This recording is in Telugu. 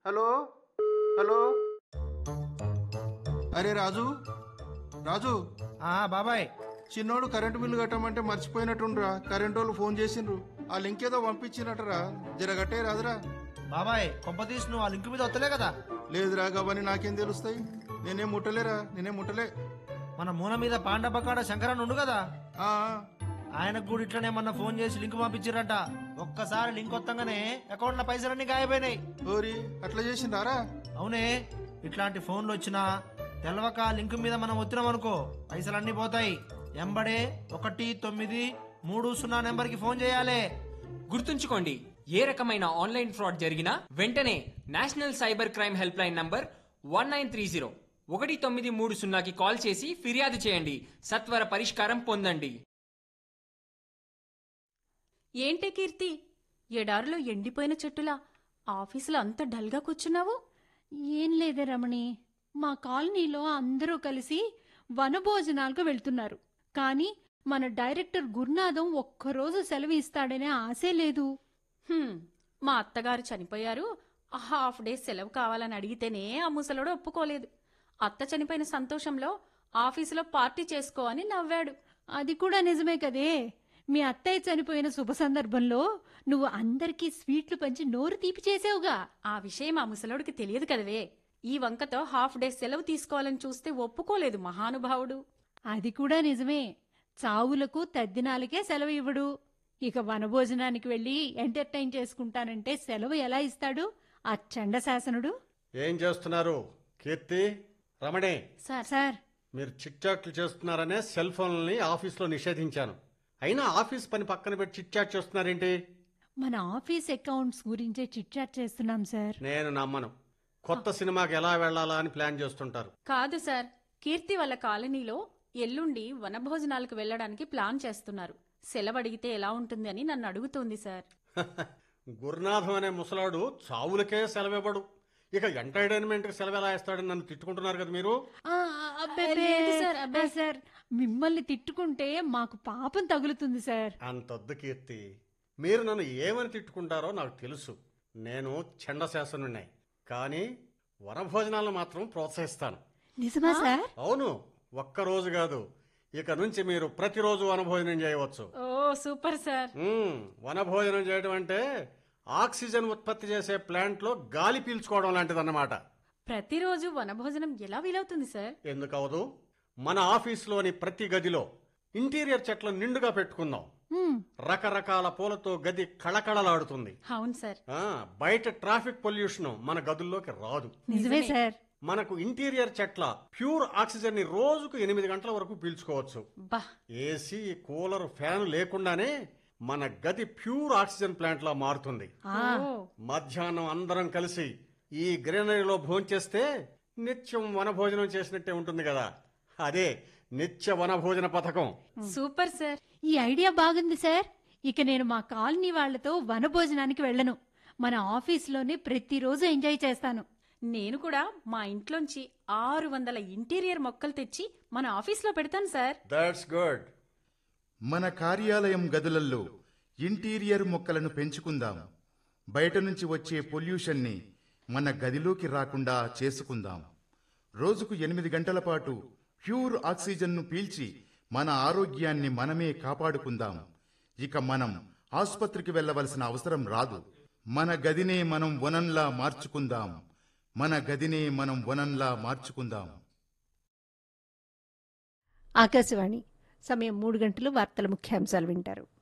హలో హలో అరే రాజు రాజు ఆ బాబాయ్ చిన్నోడు కరెంటు బిల్లు కట్టమంటే మర్చిపోయినట్టుండ్రా కరెంటు వాళ్ళు ఫోన్ చేసిండ్రు ఆ లింక్ ఏదో పంపించినట్టరా జరగట్టే రాదురా బాబాయ్ కొంపతీసి నువ్వు ఆ లింక్ మీద వస్తలే కదా లేదురా గవని నాకేం తెలుస్తాయి నేనేం ముట్టలేరా నేనేం ముట్టలే మన మూల మీద పాండపకాడ శంకరన్ ఉండు కదా ఆ, ఆయనకు కూడా ఇట్లనే మొన్న ఫోన్ చేసి లింక్ పంపించారంట ఒక్కసారి లింక్ వత్తంగానే అకౌంట్ లో పైసలన్నీ గాయపోయినాయి ఓరి అట్లా చేసిండారా అవునే ఇట్లాంటి ఫోన్లు వచ్చినా తెలవక లింక్ మీద మనం వచ్చినాం అనుకో పైసలన్నీ పోతాయి ఎంబడే ఒకటి తొమ్మిది మూడు సున్నా నెంబర్కి ఫోన్ చేయాలి గుర్తుంచుకోండి ఏ రకమైన ఆన్లైన్ ఫ్రాడ్ జరిగినా వెంటనే national cyber crime helpline number one nine three zero ఒకటి తొమ్మిది మూడు సున్నాకి కాల్ చేసి ఫిర్యాదు చేయండి సత్వర పరిష్కారం పొందండి ఏంటే కీర్తి ఎడారిలో ఎండిపోయిన చెట్టులా ఆఫీసులో అంత డల్గా కూర్చున్నావు ఏం లేదే రమణి మా కాలనీలో అందరూ కలిసి వనభోజనాలకు వెళ్తున్నారు కానీ మన డైరెక్టర్ గురునాథం ఒక్కరోజు సెలవు ఇస్తాడనే ఆశే లేదు హ్మ్, మా అత్తగారు చనిపోయారు హాఫ్ డే సెలవు కావాలని అడిగితేనే ఆ ముసలోడు ఒప్పుకోలేదు అత్త చనిపోయిన సంతోషంలో ఆఫీసులో పార్టీ చేసుకో అని నవ్వాడు అది కూడా నిజమే కదే మీ అత్తయ్య చనిపోయిన శుభ సందర్భంలో నువ్వు అందరికీ స్వీట్లు పంచి నోరు తీపి చేసావుగా ఆ విషయం ఆ ముసలోడికి తెలియదు కదవే ఈ వంకతో హాఫ్ డే సెలవు తీసుకోవాలని చూస్తే ఒప్పుకోలేదు మహానుభావుడు అది కూడా నిజమే చావులకు తద్దినాలకే సెలవు ఇవ్వడు ఇక వనభోజనానికి వెళ్ళి ఎంటర్టైన్ చేసుకుంటానంటే సెలవు ఎలా ఇస్తాడు ఆ చండశాసనుడు ఏం చేస్తున్నారు కీర్తి రమణే సార్ సార్ మీరు చిట్ చాట్లు చేస్తున్నారనే సెల్ ఫోన్లని ఆఫీస్లో నిషేధించాను అయినా ఆఫీస్ పని పక్కన పెట్టి చిట్ చాట్ చేస్తున్నారేంటి మన ఆఫీస్ అకౌంట్స్ గురించే చిట్చాట్ చేస్తున్నాం సార్ నేను నమ్మను కొత్త సినిమాకి ఎలా వెళ్ళాలా అని ప్లాన్ చేస్తుంటారు కాదు సార్ కీర్తి వాళ్ళ కాలనీలో ఎల్లుండి వనభోజనాలకు వెళ్ళడానికి ప్లాన్ చేస్తున్నారు సెలవు అడిగితే ఎలా ఉంటుంది అని నన్ను అడుగుతోంది సార్ గురునాథం అనే ముసలాడు చావులకే సెలవివ్వడు ఇక ఎంటర్టైన్మెంట్కి సెలవు ఎలా ఇస్తాడని నన్ను తిట్టుకుంటున్నారు కదా మీరు ఆ, అబ్బబ్బే. లేదు సార్, అబ్బే. ఆ, సార్ మిమ్మల్ని తిట్టుకుంటే మాకు పాపం తగులుతుంది సార్ అంతొద్దు కీర్తి మీరు నన్ను ఏమని తిట్టుకుంటారో నాకు తెలుసు నేను చండశాసనున్నాయి కానీ వనభోజనాలను మాత్రం ప్రోత్సహిస్తాను నిజమా సార్ అవును ఒక్కరోజు కాదు ఇక నుంచి మీరు ప్రతిరోజు వనభోజనం చేయవచ్చు ఓ సూపర్ సార్ మ్మ్, వనభోజనం చేయడం అంటే ఆక్సిజన్ ఉత్పత్తి చేసే ప్లాంట్లో గాలి పీల్చుకోవడం లాంటిదన్నమాట ప్రతిరోజు వనభోజనం ఎలా వీలవుతుంది సార్ ఎందుకవదు మన ఆఫీసులోని ప్రతి గదిలో ఇంటీరియర్ చెట్లను నిండుగా పెట్టుకుందాం హ్మ్, రకరకాల పూలతో గది కళకళలాడుతుంది అవును సార్ ఆ, బయట ట్రాఫిక్ పొల్యూషన్ మన గదుల్లోకి రాదు నిజమే సార్ మనకు ఇంటీరియర్ చెట్ల ప్యూర్ ఆక్సిజన్ ని రోజుకు ఎనిమిది గంటల వరకు పీల్చుకోవచ్చు బా ఏసీ కూలర్ ఫ్యాన్ లేకుండానే మన గది ప్యూర్ ఆక్సిజన్ ప్లాంట్ లా మారుతుంది ఆ, ఓ మధ్యాహ్నం అందరం కలిసి ఈ గ్రీనరీలో భోంచేస్తే నిత్యం వనభోజనం చేసినట్టే ఉంటుంది కదా అదే నిత్య వనభోజన పథకం సూపర్ సార్ ఈ ఐడియా బాగుంది సార్ ఇక నేను మా కాలనీ వాళ్లతో వనభోజనానికి వెళ్ళను మన ఆఫీస్లోనే ప్రతిరోజు ఎంజాయ్ చేస్తాను నేను కూడా మా ఇంట్లోంచి ఆరు వందల ఇంటీరియర్ మొక్కలు తెచ్చి మన ఆఫీస్లో పెడతాను సార్ దట్స్ గుడ్ మన కార్యాలయం గదులల్లో ఇంటీరియర్ మొక్కలను పెంచుకుందాం బయట నుంచి వచ్చే పొల్యూషన్ని మన గదిలోకి రాకుండా చేసుకుందాం రోజుకు ఎనిమిది గంటల పాటు ప్యూర్ ఆక్సిజన్ను పీల్చి మన ఆరోగ్యాన్ని మనమే కాపాడుకుందాం ఇక మనం ఆసుపత్రికి వెళ్ళవలసిన అవసరం రాదు మన గదినే మనం వనంలా మార్చుకుందాం మన గదినే మనం వనంలా మార్చుకుందాం ఆకాశవాణి సమయం మూడు గంటలు వార్తల ముఖ్యాంశాలు వింటారు